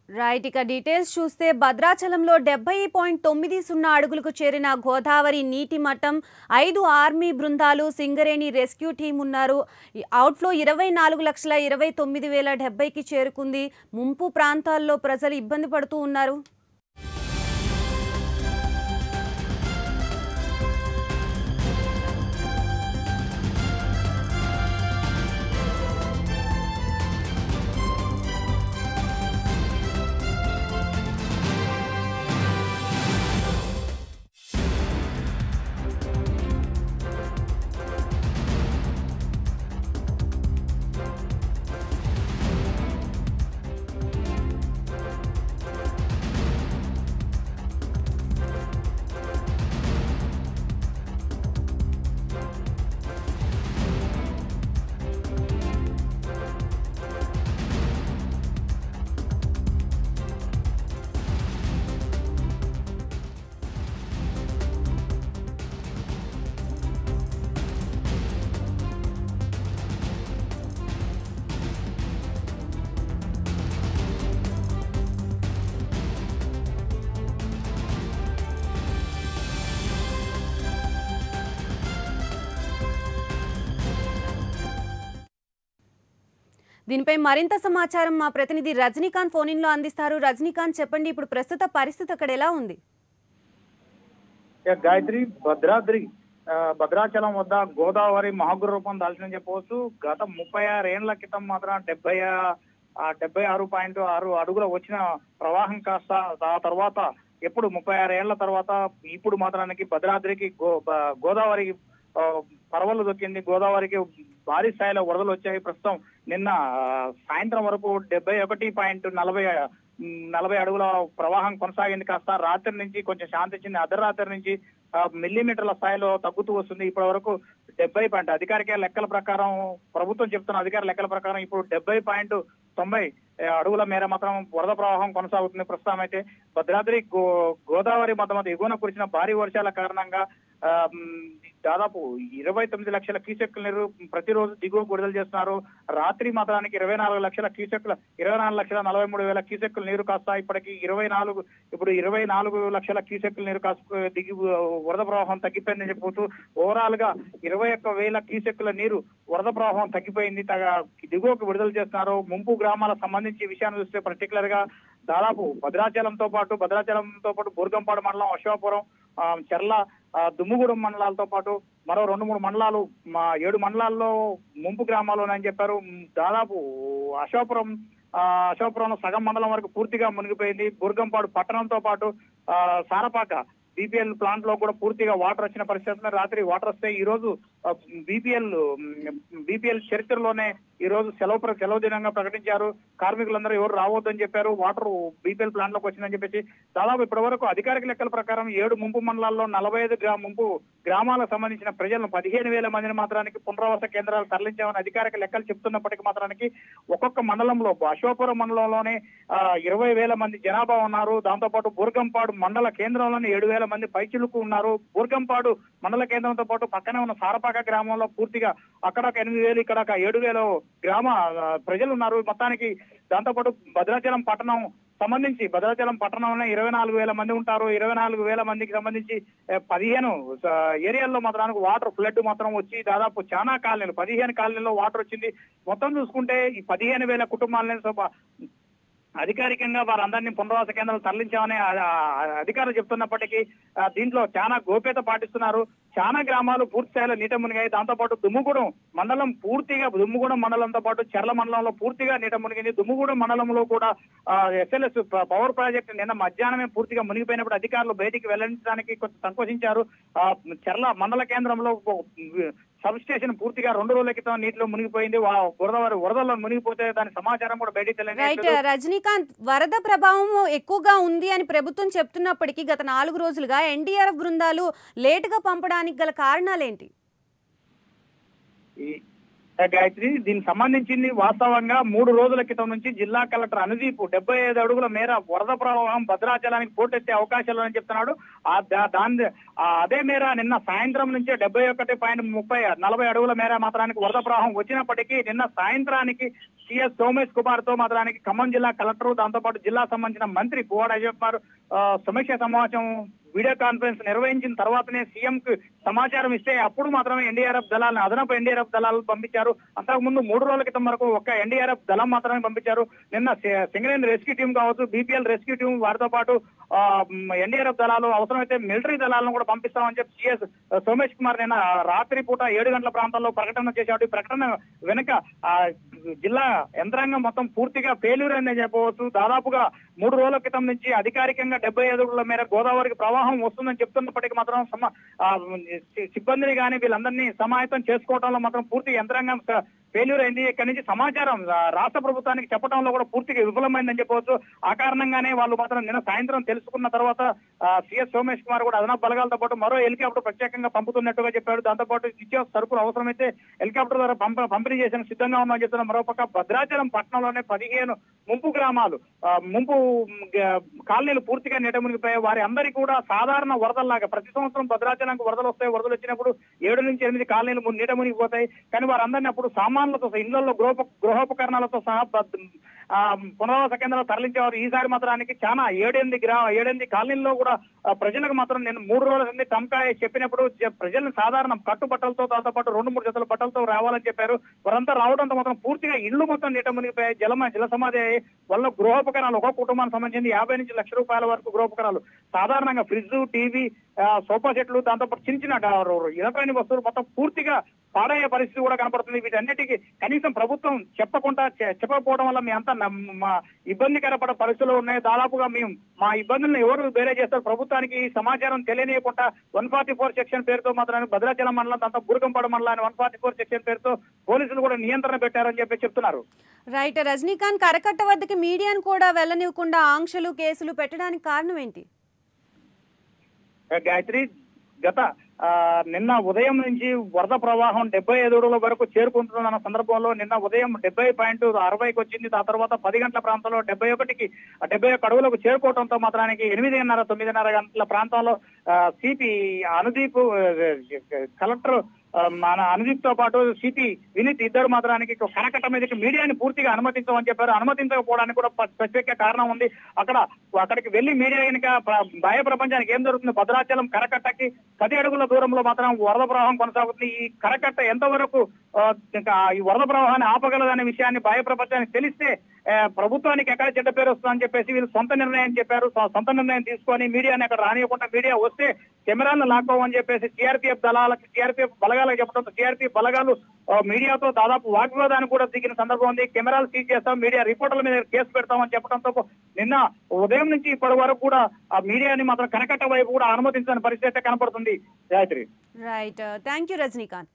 Right ఇక details చూస్తే భద్రాచలంలో డెబ్బై పాయింట్ తొమ్మిది సున్నా అడుగులకు చేరిన గోదావరి నీటి మట్టం ఐదు ఆర్మీ బృందాలు సింగరేణి రెస్క్యూ టీం ఉన్నారు ఈ అవుట్ఫ్లో ఇరవై నాలుగు లక్షల ఇరవై తొమ్మిది వేల డెబ్బైకి చేరుకుంది ముంపు ప్రాంతాల్లో ప్రజలు ఇబ్బంది పడుతూ ఉన్నారు దీనిపై మరింత సమాచారం మా ప్రతినిధి రజనీకాంత్ ఫోన్ ఇన్లో అందిస్తారు రజనీకాంత్ చెప్పండి ఇప్పుడు ప్రస్తుత పరిస్థితి అక్కడ ఎలా ఉంది ఇక గాయత్రి భద్రాద్రి ఆ, భద్రాచలం వద్ద గోదావరి మహాగురు రూపం దాల్చిందని చెప్పవచ్చు గత ముప్పై ఆరు ఏండ్ల క్రితం మాత్రం డెబ్బై ఆ డెబ్బై ఆరు పాయింట్ ఆరు అడుగుల వచ్చిన ప్రవాహం కాస్త ఆ తర్వాత ఎప్పుడు ముప్పై ఆరు ఏళ్ల తర్వాత ఇప్పుడు మాత్రానికి భద్రాద్రికి గో బ- గోదావరి ఆ, పరవలు దొక్కింది గోదావరికి భారీ స్థాయిలో వరదలు వచ్చాయి ప్రస్తుతం నిన్న ఆ, సాయంత్రం వరకు డెబ్బై ఒకటి పాయింట్ నలభై ఉమ్, నలభై అడుగుల ప్రవాహం కొనసాగింది కాస్త రాత్రి నుంచి కొంచెం శాంతి ఇచ్చింది అర్ధరాత్రి నుంచి ఆ, మిల్లీమీటర్ల స్థాయిలో తగ్గుతూ వస్తుంది ఇప్పటి వరకు డెబ్బై పాయింట్ అధికారిక లెక్కల ప్రకారం ప్రభుత్వం చెప్తున్న అధికార లెక్కల ప్రకారం ఇప్పుడు డెబ్బై పాయింట్ తొంభై ఆ, అడుగుల మేర మాత్రం వరద ప్రవాహం కొనసాగుతుంది ప్రస్తుతం అయితే భద్రాద్రి గో గోదావరి మధ్య మధ్య ఎగువన కురిసిన భారీ వర్షాల కారణంగా ఆ, మ్, దాదాపు ఇరవై తొమ్మిది లక్షల క్యూసెక్కుల నీరు ప్రతిరోజు దిగువకు విడుదల చేస్తున్నారు రాత్రి మాత్రానికి ఇరవై నాలుగు లక్షల క్యూసెక్కుల ఇరవై నాలుగు లక్షల నలభై మూడు వేల క్యూసెక్కుల నీరు కాస్త ఇప్పటికి ఇరవై నాలుగు ఇప్పుడు ఇరవై నాలుగు లక్షల క్యూసెక్కుల నీరు కాస్త దిగి వరద ప్రవాహం తగ్గిపోయిందని చెప్పుతూ ఓవరాల్ గా ఇరవై ఒక్క వేల క్యూసెక్కుల నీరు వరద ప్రవాహం తగ్గిపోయింది తగ దిగువకు విడుదల చేస్తున్నారు ముంపు గ్రామాలకు సంబంధించి ఈ విషయాన్ని చూస్తే పర్టికులర్ గా దాదాపు భద్రాచలంతో పాటు భద్రాచలంతో పాటు బుర్గంపాడు మండలం అశోకపురం ఆ, చెర్ల ఆ, దుమ్ముగూడెం మండలాలతో పాటు మరో రెండు మూడు మండలాలు మా ఏడు మండలాల్లో ముంపు గ్రామాలు ఉన్నాయని చెప్పారు మ్, దాదాపు అశోకపురం ఆ, అశోకపురంలో సగం మండలం వరకు పూర్తిగా మునిగిపోయింది బుర్గంపాడు పట్టణంతో పాటు ఆ, సారపాక బీపీఎల్ ప్లాంట్ లో కూడా పూర్తిగా వాటర్ వచ్చిన పరిస్థితి ఉంది. రాత్రి వాటర్ వస్తే ఈ రోజు బీపీఎల్ బీపీఎల్ చరిత్రలోనే ఈ రోజు సెలవు ప్ర- సెలవు దినంగా ప్రకటించారు కార్మికులందరూ ఎవరు రావద్దని చెప్పారు వాటర్ బీపీఎల్ ప్లాంట్ లోకి వచ్చిందని చెప్పేసి దాదాపు ఇప్పటి వరకు అధికారిక లెక్కల ప్రకారం ఏడు ముంపు మండలాల్లో నలభై ఐదు గ్రా ముంపు గ్రామాలకు సంబంధించిన ప్రజలను పదిహేను వేల మందిని మాత్రానికి పునరావాస కేంద్రాలు తరలించామని అధికారిక లెక్కలు చెప్తున్నప్పటికీ మాత్రానికి ఒక్కొక్క మండలంలో అశోపురం మండలంలోనే ఆ, ఇరవై వేల మంది జనాభా ఉన్నారు దాంతో పాటు బూర్గంపాడు మండల కేంద్రంలోనే ఏడు వేల మంది పైచిలుకు ఉన్నారు బూర్గంపాడు మండల కేంద్రంతో పాటు పక్కనే ఉన్న సారపాక గ్రామంలో పూర్తిగా అక్కడ ఒక ఎనిమిది వేలు ఇక్కడ ఒక ఏడు వేల గ్రామ ఆ, ప్రజలు ఉన్నారు మొత్తానికి దాంతో పాటు భద్రాచలం పట్టణం సంబంధించి భద్రాచలం పట్టణంలో ఇరవై నాలుగు వేల మంది ఉంటారు ఇరవై నాలుగు వేల మందికి సంబంధించి ఏ, పదిహేను స- ఏరియాల్లో మాత్రానికి వాటర్ ఫ్లడ్ మాత్రం వచ్చి దాదాపు చాలా కాలనీలు పదిహేను కాలనీలో వాటర్ వచ్చింది మొత్తం చూసుకుంటే ఈ పదిహేను వేల కుటుంబాలని సభ- అధికారికంగా వారందరినీ పునరావాస కేంద్రాలు తరలించామని ఆ- ఆ- అధికారులు చెప్తున్నప్పటికీ ఆ, దీంట్లో చాలా గోప్యత పాటిస్తున్నారు చాలా గ్రామాలు పూర్తి స్థాయిలో నీట మునిగాయి దాంతో పాటు దుమ్ముగూడెం మండలం పూర్తిగా దుమ్ముగూడెం మండలంతో పాటు చెర్ల మండలంలో పూర్తిగా నీట మునిగింది దుమ్ముగూడెం మండలంలో కూడా ఎస్ఎల్ఎస్ పవర్ ప్రాజెక్ట్ నిన్న మధ్యాహ్నమే పూర్తిగా మునిగిపోయినప్పుడు అధికారులు బయటికి వెళ్లడానికి కొంచెం సంకోచించారు ఆ, చెర్ల మండల కేంద్రంలో సబ్ స్టేషన్ పూర్తిగా రెండు రోజుల క్రితం నీటిలో మునిగిపోయింది వా- గోదావరి వరదల్లో మునిగిపోతే దాని సమాచారం కూడా బయటికి రైట్ తెలియదు రజనీకాంత్ వరద ప్రభావం ఎక్కువగా ఉంది అని ప్రభుత్వం చెప్తున్నప్పటికీ గత నాలుగు రోజులుగా ఎన్డీఆర్ఎఫ్ బృందాలు లేటుగా పంపడానికి గల కారణాలేంటి ఈ గాయత్రి దీనికి సంబంధించింది వాస్తవంగా మూడు రోజుల క్రితం నుంచి జిల్లా కలెక్టర్ అనుదీప్ డెబ్బై ఐదు అడుగుల మేర వరద ప్రవాహం భద్రాచలానికి పోటెత్తే అవకాశాలు అని చెప్తున్నాడు ఆ దా- దాని ఆ అదే మేర నిన్న సాయంత్రం నుంచే డెబ్బై ఒకటి పాయింట్ ముప్పై నలభై అడుగుల మేర మాత్రానికి వరద ప్రవాహం వచ్చినప్పటికీ నిన్న సాయంత్రానికి సిఎస్ సోమేష్ కుమార్ తో మాత్రానికి ఖమ్మం జిల్లా కలెక్టర్ దాంతో పాటు జిల్లా సంబంధించిన మంత్రి పువ్వాడ అజయ్ కుమార్ ఆ, సమీక్ష సమావేశం వీడియో కాన్ఫరెన్స్ నిర్వహించిన తర్వాతనే సీఎం కు సమాచారం ఇస్తే అప్పుడు మాత్రమే ఎన్డీఆర్ఎఫ్ దళాలను అదనపు ఎన్డీఆర్ఎఫ్ దళాలు పంపించారు అంతకుముందు మూడు రోజుల క్రితం వరకు ఒక్క ఎన్డీఆర్ఎఫ్ దళం మాత్రమే పంపించారు నిన్న సి- సింగరేణి రెస్క్యూ టీం కావచ్చు బీపీఎల్ రెస్క్యూ టీం వారితో పాటు ఎన్డీఆర్ఎఫ్ దళాలు అవసరమైతే మిలిటరీ దళాలను కూడా పంపిస్తామని చెప్పి సిఎస్ సోమేష్ కుమార్ నిన్న రాత్రి పూట ఏడు గంటల ప్రాంతంలో ప్రకటన చేశాడు ఈ ప్రకటన వెనుక ఆ, జిల్లా యంత్రాంగం మొత్తం పూర్తిగా ఫెయిల్యూర్ అని చెప్పవచ్చు దాదాపుగా మూడు రోజుల క్రితం నుంచి అధికారికంగా డెబ్బై ఐదు అడుగుల మేర గోదావరికి ప్రవాహం వస్తుందని చెప్తున్నప్పటికీ మాత్రం సమ ఆ, సి- సిబ్బందిని కానీ వీళ్ళందరినీ సమాయత్తం చేసుకోవడంలో మాత్రం పూర్తి యంత్రాంగం ఫెయిల్యూర్ అయింది ఇక్కడి నుంచి సమాచారం ఆ, రాష్ట్ర ప్రభుత్వానికి చెప్పడంలో కూడా పూర్తిగా విఫలమైందని చెప్పవచ్చు ఆ కారణంగానే వాళ్ళు మాత్రం నిన్న సాయంత్రం తెలుసుకున్న తర్వాత సిఎస్ సోమేష్ కుమార్ కూడా అదనపు బలగాలతో పాటు మరో హెలికాప్టర్ ప్రత్యేకంగా పంపుతున్నట్టుగా చెప్పాడు దాంతో పాటు నిత్యావసర సరుకులు అవసరమైతే హెలికాప్టర్ ద్వారా పంప పంపిణీ చేసిన సిద్ధంగా ఉందని చెప్తున్న మరోపక్క భద్రాచలం పట్టణంలోనే పదిహేను ముంపు గ్రామాలు ఆ, ముంపు మ్, గ- కాలనీలు పూర్తిగా నీట మునిగిపోయాయి వారి అందరికీ కూడా సాధారణ వరదల్లాగా ప్రతి సంవత్సరం భద్రాచలంకు వరదలు వస్తాయి వరదలు వచ్చినప్పుడు ఏడు నుంచి ఎనిమిది కాలనీలు ము- నీట మునిగిపోతాయి కానీ వారందరినీ అప్పుడు సామాన్లతో సహా, ఇళ్లలో గృహ గృహోపకరణాలతో సహా భద్- ఆ, పునరావాస కేంద్రాలు తరలించేవారు ఈసారి మాత్రానికి చాలా ఏడెనిమిది గ్రా ఏడెనిమిది కాలనీల్లో కూడా ఆ, ప్రజలకు మాత్రం నేను మూడు రోజుల నుండి తమకాయ చెప్పినప్పుడు జ- ప్రజలను సాధారణ కట్టుబట్టలతో దాంతో పాటు రెండు మూడు జతల బట్టలతో రావాలని చెప్పారు వారంతా రావడంతో మాత్రం పూర్తిగా ఇళ్లు మొత్తం నీట మునిగిపోయాయి జలమ జల సమాధి అయ్యాయి. వల్ల గృహోపకరణాలు ఒక కుటుంబానికి సంబంధించి యాభై నుంచి లక్ష రూపాయల వరకు గృహోపకరణాలు సాధారణంగా ఫ్రిడ్జ్ టీవీ ఆ, సోఫా సెట్లు దాంతో పాటు చిన్న చిన్న ఎలక్ట్రానిక్ వస్తువులు మొత్తం పూర్తిగా పాడయ్యే పరిస్థితి కూడా కనపడుతుంది వీటన్నిటికీ కనీసం ప్రభుత్వం చెప్పకుండా చె- చెప్పకపోవడం వల్ల మీ అంతా నమ్- మా ఇబ్బందికర పడ పరిస్థితులు ఉన్నాయి దాదాపుగా మేము మా ఇబ్బందులను ఎవరు వేరే చేస్తారు ప్రభుత్వానికి ఈ సమాచారం తెలియనియకుండా వన్ ఫార్టీ ఫోర్ సెక్షన్ పేరుతో మాత్రం భద్రాచలం మండలం దాంతో బురకంపాడు మండలాన్ని వన్ ఫార్టీ ఫోర్ సెక్షన్ పేరుతో పోలీసులు కూడా నియంత్రణ పెట్టారని చెప్పి చెప్తున్నారు రైట్ రజనీకాంత్ కరకట్ట వద్దకి మీడియాను కూడా వెళ్ళనివ్వకుండా ఆంక్షలు కేసులు పెట్టడానికి కారణం ఏంటి గాయత్రి గత ఆ, నిన్న ఉదయం నుంచి వరద ప్రవాహం డెబ్బై ఐదు అడుగుల వరకు చేరుకుంటున్న సందర్భంలో నిన్న ఉదయం డెబ్బై పాయింట్ అరవైకి వచ్చింది ఆ తర్వాత పది గంటల ప్రాంతంలో డెబ్బై ఒకటికి డెబ్బై ఒక్క అడుగులకు చేరుకోవడంతో మాత్రానికి ఎనిమిదిన్నర తొమ్మిదిన్నర గంటల ప్రాంతంలో సిపి అనుదీప్ ఆ, కలెక్టర్ ఆ, మన అనుదీప్ తో పాటు సిపి వినీత్ ఇద్దరు మాత్రానికి కరకట్ట మీదకి మీడియాని పూర్తిగా అనుమతించమని చెప్పారు అనుమతించకపోవడానికి కూడా స్పెసిఫిక్ గా కారణం ఉంది అక్కడ అక్కడికి వెళ్లి మీడియా కనుక ప్ర- బాహ్య ప్రపంచానికి ఏం జరుగుతుంది భద్రాచలం కరకట్టకి పది అడుగుల దూరంలో మాత్రం వరద ప్రవాహం కొనసాగుతుంది ఈ కరకట్ట ఎంతవరకు ఆ, ఇంకా ఈ వరద ప్రవాహాన్ని ఆపగలదనే విషయాన్ని బాహ్య ప్రపంచానికి తెలిస్తే ఆ, ప్రభుత్వానికి ఎక్కడ చెడ్డ పేరు వస్తుందని చెప్పేసి వీళ్ళు సొంత నిర్ణయం చెప్పారు సొ- సొంత నిర్ణయం తీసుకొని మీడియాని అక్కడ రానియకుండా మీడియా వస్తే కెమెరాలను లాక్కోమని చెప్పేసి సిఆర్పిఎఫ్ దళాలకు సిఆర్పిఎఫ్ బలగాలకు చెప్పడంతో సిఆర్పిఎఫ్ బలగాలు ఆ, మీడియాతో దాదాపు వాగ్వివాదానికి కూడా దిగిన సందర్భం ఉంది కెమెరాలు సీజ్ చేస్తాం మీడియా రిపోర్టర్ల మీద కేసు పెడతామని చెప్పడంతో నిన్న ఉదయం నుంచి ఇప్పటి వరకు కూడా ఆ మీడియాని మాత్రం కనకట్ట వైపు కూడా అనుమతించని పరిస్థితి అయితే కనపడుతుంది Gayatri right thank you Rajinikanth